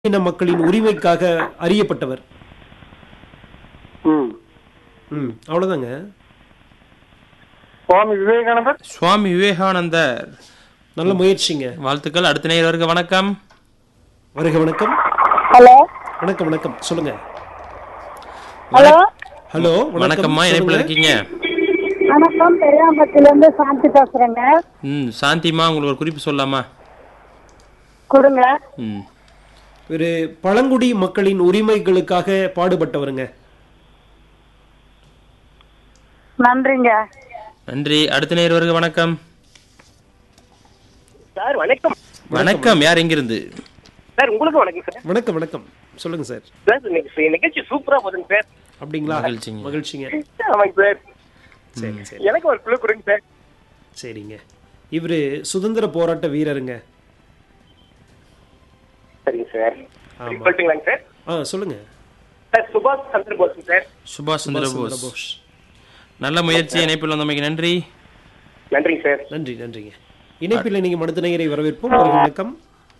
இன மக்களின் உரிமைக்காக அறியப்பட்டவர் ம் ம் அவ்வளவுதாங்க சுவாமி விவேகானந்தர் சுவாமி விவேகானந்தர் நல்ல முயற்சிங்க வாழ்த்துக்கள் அடுத்த நேயர்களுக்கு வணக்கம் வருக வணக்கம் ஹலோ வணக்கம் வணக்கம் சொல்லுங்க ஹலோ ஹலோ வணக்கம்மா இணைப்பில் இருக்கீங்க வணக்கம் பெரியாம்பட்டில இருந்து சாந்தி பேசுறேங்க ம் சாந்திமா உங்களுக்கு ஒரு குறிப்பு சொல்லலாமா கொடுங்க ம் ஒரு பழங்குடி மக்களின் உரிமைகளுக்காக பாடுபட்டவருங்க நன்றிங்க நன்றி அடுத்த நேயர்களுக்கு வணக்கம் சார் வணக்கம் வணக்கம் யார் எங்கிருந்து சார் உங்களுக்கு வணக்கம் சார் வணக்கம் வணக்கம் சொல்லுங்க சார் சார் இன்னைக்கு நிகழ்ச்சி சூப்பரா போதுங்க சார் அப்படிங்களா மகிழ்ச்சிங்க. மகிழ்ச்சிங்க ஆமாங்க சார் சரி சரி எனக்கு ஒரு குழு கொடுங்க சார் சரிங்க இவரு சுதந்திர போராட்ட வீரருங்க சரிங்க சார் ஆமா. சொல்லிட்டுங்களாங்க சார் ஆ சொல்லுங்க சார் சுபாஷ் சந்திர போஸ் சார் சுபாஷ் சந்திர சுபாஷ் சந்திர போஸ் போஸ் நல்ல முயற்சி இணைப்பில் வந்தமைக்கு நன்றி நன்றிங்க சார் நன்றி நன்றிங்க இணைப்பில் நீங்க மடுத்த நேயரை வரவேற்போம் வருக வணக்கம்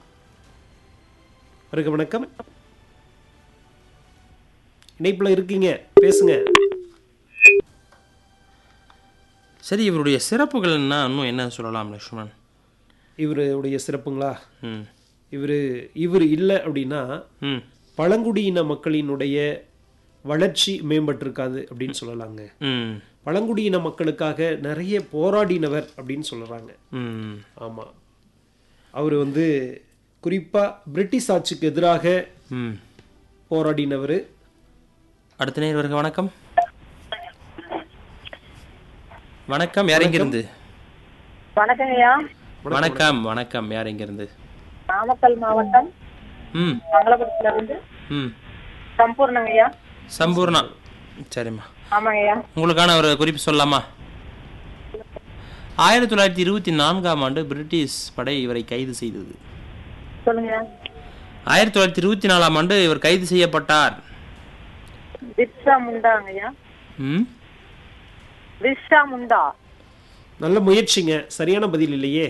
வருக வணக்கம் இணைப்புல இருக்கீங்க பேசுங்க சரி இவருடைய சிறப்புகள் என்ன இன்னும் என்ன சொல்லலாம் லக்ஷ்மணன் இவருடைய சிறப்புங்களா ம் இவரு இவர் இல்லை அப்படின்னா ம் பழங்குடியின மக்களினுடைய வளர்ச்சி மேம்பட்டிருக்காது அப்படின்னு சொல்லலாங்க ம் பழங்குடியின மக்களுக்காக நிறைய போராடினவர் அப்படின்னு சொல்றாங்க ம் ஆமா அவர் வந்து குறிப்பா பிரிட்டிஷ் ஆட்சிக்கு எதிராக ம் போராடினவர் அடுத்த நேயர்களுக்கு வணக்கம் வணக்கம் யார் எங்கிருந்து வணக்கம் ஐயா வணக்கம் வணக்கம் யார் எங்கிருந்து நாமக்கல் மாவட்டம் ம் மங்களபுரத்துல இருந்து ம் சம்பூர்ணங்க ஐயா சம்பூர்ணா சரிம்மா ஆமாங்க ஐயா உங்களுக்கான ஒரு குறிப்பு சொல்லலாமா ஆயிரத்தி தொள்ளாயிரத்தி இருபத்தி நான்காம் ஆண்டு பிரிட்டிஷ் படை இவரை கைது செய்தது சொல்லுங்க ஆயிரத்தி தொள்ளாயிரத்தி இருபத்தி நாலாம் ஆண்டு இவர் கைது செய்யப்பட்டார் பிர்சா முண்டாங்க ஐயா ம் பிர்சா முண்டா நல்ல முயற்சிங்க சரியான பதில் இல்லையே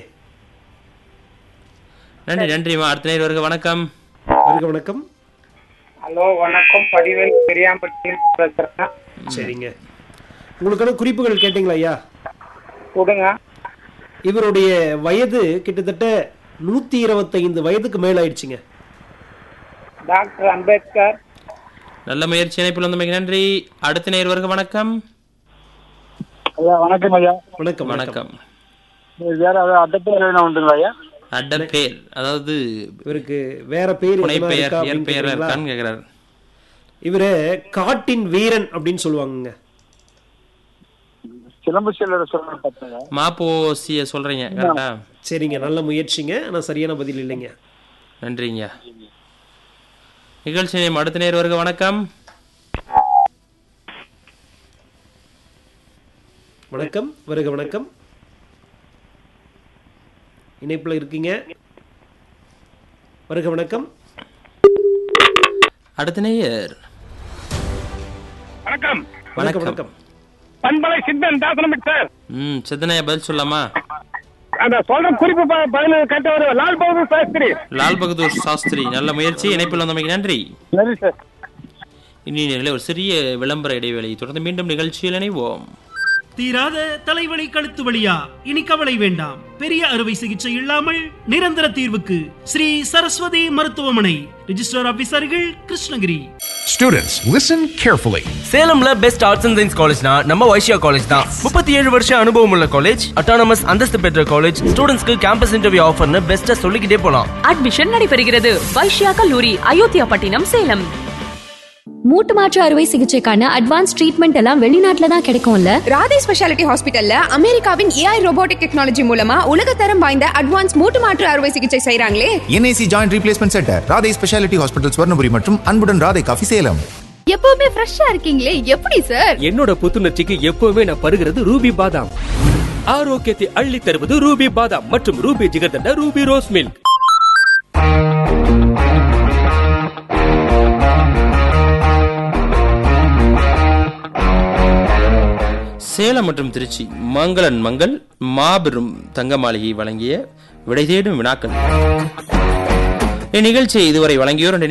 நன்றி நன்றிம்மா அடுத்த நேரம் வணக்கம் வருக வணக்கம் ஹலோ வணக்கம் படிவேல் பெரியாம்பட்டியில் பேசுறேன் சரிங்க உங்களுக்கான குறிப்புகள் கேட்டீங்களா ஐயா கொடுங்க இவருடைய வயது கிட்டத்தட்ட நூத்தி இருபத்தைந்து வயதுக்கு மேல ஆயிடுச்சுங்க டாக்டர் அம்பேத்கர் நல்ல முயற்சி இணைப்பில் வந்தமைக்கு நன்றி அடுத்த நேரம் வணக்கம் ஐயா வணக்கம் ஐயா வணக்கம் வணக்கம் வணக்கம் வேற அட்டப்பேர் வேணும் உண்டுங்களா ஐயா அட பேர் அதாவது இவருக்கு வேற பேர் புனை எதுனா பெயர் இருக்கா அப்படின்னு இயற்பெயர் கேக்குறீங்களா? இருக்கான்னு கேக்குறாரு இவரு காட்டின் வீரன் அப்படின்னு சொல்லுவாங்கங்க சிலம்பு செல்வர் சொல்ல பார்த்தேன் மாப்போசிய சொல்றீங்க கரெக்டா சரிங்க நல்ல முயற்சிங்க ஆனா சரியான பதில் இல்லைங்க நன்றிங்க நிகழ்ச்சி நேம் அடுத்த நேர் வருக வணக்கம் வணக்கம் வருக வணக்கம் இணைப்புல இருக்கீங்க வருக வணக்கம் அடுத்த நேயர் வணக்கம் வணக்கம் வணக்கம் வணக்கம் பண்பலை சித்தன் தாசனம் சார் ம் சித்தனையா பதில் சொல்லலாமா அந்த சொல்ற குறிப்பு ப- பதில் கேட்டவர் லால் பகதூர் சாஸ்திரி லால் பகதூர் சாஸ்திரி நல்ல முயற்சி இணைப்பில் வந்தமைக்கு நன்றி நன்றி சார் இனி நேயர்களே, ஒரு சிறிய விளம்பர இடைவேளை தொடர்ந்து மீண்டும் நிகழ்ச்சியில் இணைவோம் தீராத தலைவலி கழுத்து வலியா இனி கவலை வேண்டாம் பெரிய அறுவை சிகிச்சை இல்லாமல் நிரந்தர தீர்வுக்கு ஸ்ரீ சரஸ்வதி மருத்துவமனை ரிஜிஸ்டர் ஆபீசர்கள் கிருஷ்ணகிரி Students, listen carefully. சேலம்ல பெஸ்ட் ஆர்ட்ஸ் அண்ட் சயின்ஸ் காலேஜ்னா நம்ம வைஷ்யா காலேஜ் தான் முப்பத்தி ஏழு வருஷம் அனுபவம் உள்ள காலேஜ் அட்டானமஸ் அந்தஸ்து பெற்ற காலேஜ் ஸ்டூடெண்ட்ஸ்க்கு கேம்பஸ் இன்டர்வியூ ஆஃபர்னு பெஸ்ட்டா சொல்லிக்கிட்டே போலாம் அட்மிஷன் நடைபெறுகிறது வைஷ்யா கல்லூரி அயோத்தியா பட்டினம் சேலம் மூட்டு மாற்று அறுவை சிகிச்சைக்கான அட்வான்ஸ் ட்ரீட்மெண்ட் எல்லாம் வெளிநாட்டுல தான் கிடைக்கும்ல ராதே ஸ்பெஷாலிட்டி ஹாஸ்பிட்டல்ல அமெரிக்காவின் ஏஐ ரோபோட்டிக் டெக்னாலஜி மூலமா உலகத்தரம் வாய்ந்த அட்வான்ஸ் மூட்டு மாற்று அறுவை சிகிச்சை செய்றாங்களே NAC Joint Replacement Center, Radhai speciality hospital Swarnapuri மற்றும் அன்புடன் ராதை காஃபி சேலம் எப்பவுமே ஃப்ரெஷ்ஷா இருக்கீங்களே எப்படி சார் என்னோட புத்துணர்ச்சிக்கு எப்பவுமே நான் பருகிறது ரூபி பாதாம் ஆரோக்கியத்தை அள்ளி தருவது ரூபி பாதாம் மற்றும் Ruby jigarthanda Ruby rose milk Salem மற்றும் திருச்சி மங்களன் மங்கள் மாபெரும் தங்க மாளிகை வழங்கிய விடை தேடும் வினாக்கள் இந்நிகழ்ச்சியை இதுவரை வழங்கியோர்